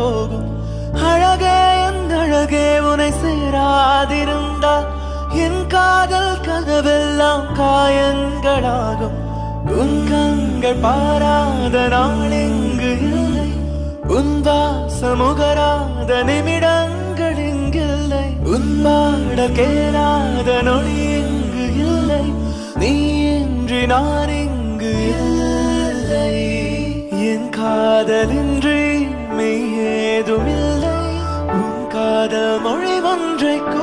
போகும் அழகே என் அழகே உனை சேராதிருந்தால் என் காதல் கதவெல்லாம் காயங்களாகும் உன் கண்கள் பாராத நாள் எங்கு இல்லை உன் வாசமுகராத நிமிடங்கள் இங்கில்லை உன் பாட கேளாத நொடி இங்கு இல்லை நீ இன்றி நான் இங்கு இல்லை என் காதலின்றி மெய் ஏதுமில்லை உன் காதல் மொழி ஒன்றை